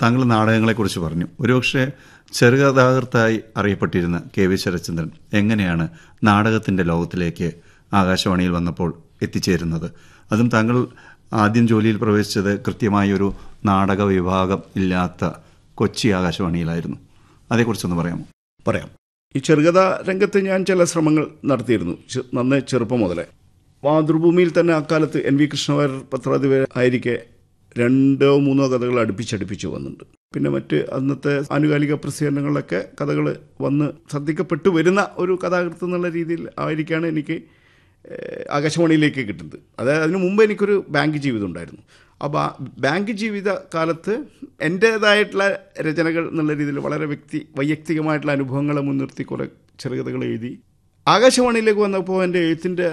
താങ്കൾ നാടകങ്ങളെക്കുറിച്ച് പറഞ്ഞു ഒരുപക്ഷെ ചെറുകഥാകൃത്തായി അറിയപ്പെട്ടിരുന്ന കെ വി ശരത്ചന്ദ്രൻ എങ്ങനെയാണ് നാടകത്തിൻ്റെ ലോകത്തിലേക്ക് ആകാശവാണിയിൽ വന്നപ്പോൾ എത്തിച്ചേരുന്നത് അതും താങ്കൾ ആദ്യം ജോലിയിൽ പ്രവേശിച്ചത് കൃത്യമായൊരു നാടക വിഭാഗം ഇല്ലാത്ത കൊച്ചി ആകാശവാണിയിലായിരുന്നു അതേക്കുറിച്ചൊന്ന് പറയാമോ പറയാം ഈ ചെറുകഥാ രംഗത്ത് ഞാൻ ചില ശ്രമങ്ങൾ നടത്തിയിരുന്നു ചെ- നന്നേ ചെറുപ്പം മുതലേ മാതൃഭൂമിയിൽ തന്നെ അക്കാലത്ത് എൻ വി കൃഷ്ണവാര്യർ പത്രാധിപർ ആയിരിക്കെ രണ്ടോ മൂന്നോ കഥകൾ അടുപ്പിച്ചടുപ്പിച്ച് വന്നിട്ടുണ്ട് പിന്നെ മറ്റ് അന്നത്തെ ആനുകാലിക പ്രസിദ്ധീകരണങ്ങളിലൊക്കെ കഥകൾ വന്ന് ശ്രദ്ധിക്കപ്പെട്ടു വരുന്ന ഒരു കഥാകൃത്ത് എന്നുള്ള രീതിയിൽ ആയിരിക്കാണ് എനിക്ക് ഏഹ്, ആകാശവാണിയിലേക്ക് കിട്ടുന്നത് അതായത് അതിനു മുമ്പ് എനിക്കൊരു ബാങ്ക് ജീവിതം ഉണ്ടായിരുന്നു ആ ബാ- ബാങ്ക് ജീവിത കാലത്ത് എൻ്റേതായിട്ടുള്ള രചനകൾ എന്നുള്ള രീതിയിൽ വളരെ വ്യക്തി വൈയക്തികമായിട്ടുള്ള അനുഭവങ്ങളെ മുൻനിർത്തി കുറേ ചെറുകഥകൾ എഴുതി ആകാശവാണിയിലേക്ക് വന്നപ്പോൾ എൻ്റെ എഴുത്തിൻ്റെ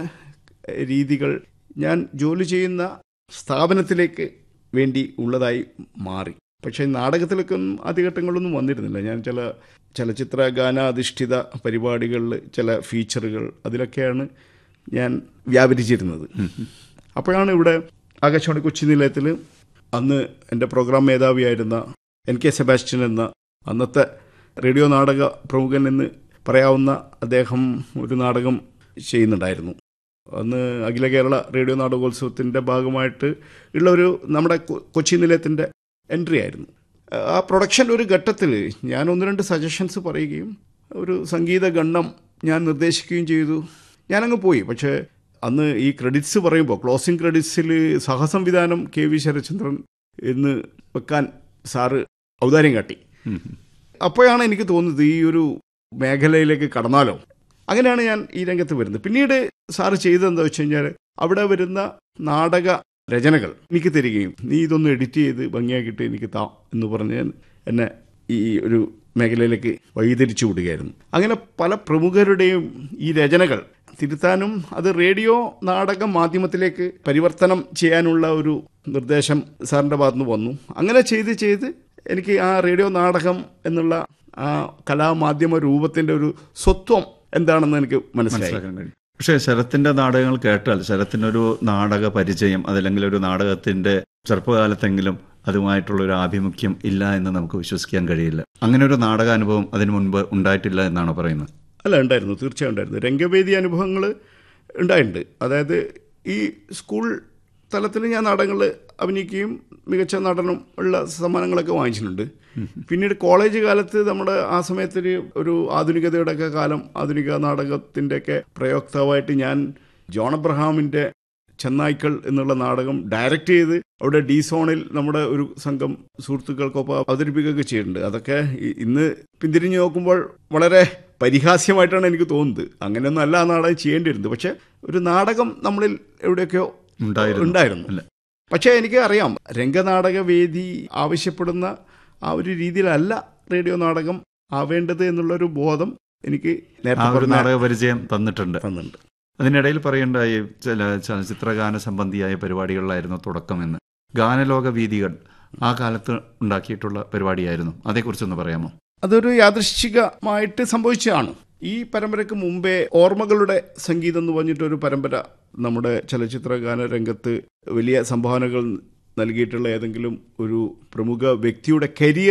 രീതികൾ ഞാൻ ജോലി ചെയ്യുന്ന സ്ഥാപനത്തിലേക്ക് വേണ്ടി ഉള്ളതായി മാറി പക്ഷേ നാടകത്തിലേക്കൊന്നും ആദ്യഘട്ടങ്ങളിലൊന്നും വന്നിരുന്നില്ല ഞാൻ ചില ചലച്ചിത്ര ഗാനാധിഷ്ഠിത പരിപാടികളിൽ ചില ഫീച്ചറുകൾ അതിലൊക്കെയാണ് ഞാൻ വ്യാപരിച്ചിരുന്നത് അപ്പോഴാണ് ഇവിടെ ആകാശവാണി കൊച്ചി നിലയത്തിൽ അന്ന് എൻ്റെ പ്രോഗ്രാം മേധാവിയായിരുന്ന എൻ കെ സെബാസ്റ്റ്യൻ എന്ന അന്നത്തെ റേഡിയോ നാടക പ്രമുഖൻ എന്ന് പറയാവുന്ന അദ്ദേഹം ഒരു നാടകം ചെയ്യുന്നുണ്ടായിരുന്നു അന്ന് അഖില കേരള റേഡിയോ നാടകോത്സവത്തിൻ്റെ ഭാഗമായിട്ട് ഉള്ള ഒരു നമ്മുടെ കൊ- കൊച്ചി നിലയത്തിൻ്റെ എൻട്രി ആയിരുന്നു ആ പ്രൊഡക്ഷൻ്റെ ഒരു ഘട്ടത്തിൽ ഞാൻ ഒന്ന് രണ്ട് സജഷൻസ് പറയുകയും ഒരു സംഗീത ഗണ്ണം ഞാൻ നിർദ്ദേശിക്കുകയും ചെയ്തു ഞാനങ്ങ് പോയി പക്ഷേ അന്ന് ഈ ക്രെഡിറ്റ്സ് പറയുമ്പോൾ ക്ലോസിംഗ് ക്രെഡിറ്റ്സിൽ സഹസംവിധാനം കെ വി ശരചന്ദ്രൻ എന്ന് വെക്കാൻ സാറ് ഔദാര്യം കാട്ടി ഉം. അപ്പോഴാണ് എനിക്ക് തോന്നുന്നത് ഈ ഒരു മേഖലയിലേക്ക് കടന്നാലോ അങ്ങനെയാണ് ഞാൻ ഈ രംഗത്ത് വരുന്നത് പിന്നീട് സാറ് ചെയ്തതെന്താ വെച്ച് കഴിഞ്ഞാൽ അവിടെ വരുന്ന നാടക രചനകൾ എനിക്ക് തരികയും നീ ഇതൊന്ന് എഡിറ്റ് ചെയ്ത് ഭംഗിയാക്കിയിട്ട് എനിക്ക് താ എന്ന് പറഞ്ഞ് എന്നെ ഈ ഒരു മേഖലയിലേക്ക് വഴിതിരിച്ചു വിടുകയായിരുന്നു അങ്ങനെ പല പ്രമുഖരുടെയും ഈ രചനകൾ തിരുത്താനും അത് റേഡിയോ നാടക മാധ്യമത്തിലേക്ക് പരിവർത്തനം ചെയ്യാനുള്ള ഒരു നിർദ്ദേശം സാറിൻ്റെ ഭാഗത്തുനിന്ന് വന്നു അങ്ങനെ ചെയ്ത് ചെയ്ത് എനിക്ക് ആ റേഡിയോ നാടകം എന്നുള്ള ആ കലാമാധ്യമ രൂപത്തിൻ്റെ ഒരു സ്വത്വം എന്താണെന്ന് എനിക്ക് മനസ്സിലായി മനസ്സിലാക്കാൻ കഴിയും പക്ഷേ ശരത്തിന്റെ നാടകങ്ങൾ കേട്ടാൽ ശരത്തിനൊരു നാടക പരിചയം അതല്ലെങ്കിൽ ഒരു നാടകത്തിന്റെ ചെറുപ്പകാലത്തെങ്കിലും അതുമായിട്ടുള്ള ഒരു ആഭിമുഖ്യം ഇല്ല എന്ന് നമുക്ക് വിശ്വസിക്കാൻ കഴിയില്ല അങ്ങനെ ഒരു നാടക അനുഭവം അതിനു മുൻപ് ഉണ്ടായിട്ടില്ല എന്നാണ് പറയുന്നത് അല്ല ഉണ്ടായിരുന്നു തീർച്ചയായും ഉണ്ടായിരുന്നു രംഗവേദി അനുഭവങ്ങൾ ഉണ്ടായിട്ടുണ്ട് അതായത് ഈ സ്കൂൾ തലത്തിൽ ഞാൻ നാടകങ്ങൾ അഭിനയിക്കുകയും മികച്ച നടനും ഉള്ള സമ്മാനങ്ങളൊക്കെ വാങ്ങിച്ചിട്ടുണ്ട് പിന്നീട് കോളേജ് കാലത്ത് നമ്മുടെ ആ സമയത്ത് ഒരു- ഒരു ആധുനികതയുടെ ഒക്കെ കാലം ആധുനിക നാടകത്തിൻ്റെ ഒക്കെ പ്രയോക്താവായിട്ട് ഞാൻ ജോൺ അബ്രഹാമിൻ്റെ ചെന്നായ്ക്കൾ എന്നുള്ള നാടകം ഡയറക്റ്റ് ചെയ്ത് അവിടെ ഡി സോണിൽ നമ്മുടെ ഒരു സംഘം സുഹൃത്തുക്കൾക്കൊപ്പം അവതരിപ്പിക്കുകയൊക്കെ ചെയ്തിട്ടുണ്ട് അതൊക്കെ ഇ- ഇന്ന് പിന്തിരിഞ്ഞ് നോക്കുമ്പോൾ വളരെ പരിഹാസ്യമായിട്ടാണ് എനിക്ക് തോന്നുന്നത് അങ്ങനെയൊന്നും അല്ല ആ നാടകം ചെയ്യേണ്ടിയിരുന്നത് പക്ഷെ ഒരു നാടകം നമ്മളിൽ എവിടെയൊക്കെയോ ഉണ്ടായിരുന്നു ഉണ്ടായിരുന്നു അല്ല. പക്ഷേ എനിക്ക് അറിയാം രംഗനാടക വേദി ആവശ്യപ്പെടുന്ന ആ ഒരു രീതിയിലല്ല റേഡിയോ നാടകം ആവേണ്ടത് എന്നുള്ളൊരു ബോധം എനിക്ക് ആ നേരത്തെ ഒരു പറഞ്ഞ നാടക പരിചയം തന്നിട്ടുണ്ട് തന്നിട്ടുണ്ട് അതിനിടയിൽ പറയേണ്ടായി ചില ചലച്ചിത്രഗാന സംബന്ധിയായ പരിപാടികളിലായിരുന്നു തുടക്കമെന്ന് ഗാനലോക വീതികൾ ആ കാലത്ത് ഉണ്ടാക്കിയിട്ടുള്ള പരിപാടിയായിരുന്നു അതേക്കുറിച്ചൊന്ന് പറയാമോ അതൊരു യാദൃശ്ചികമായിട്ട് സംഭവിച്ചതാണ് ഈ പരമ്പരയ്ക്ക് മുമ്പേ ഓർമ്മകളുടെ സംഗീതം എന്ന് പറഞ്ഞിട്ടൊരു പരമ്പര നമ്മുടെ ചലച്ചിത്ര ഗാന രംഗത്ത് വലിയ സംഭാവനകൾ നൽകിയിട്ടുള്ള ഏതെങ്കിലും ഒരു പ്രമുഖ വ്യക്തിയുടെ കരിയർ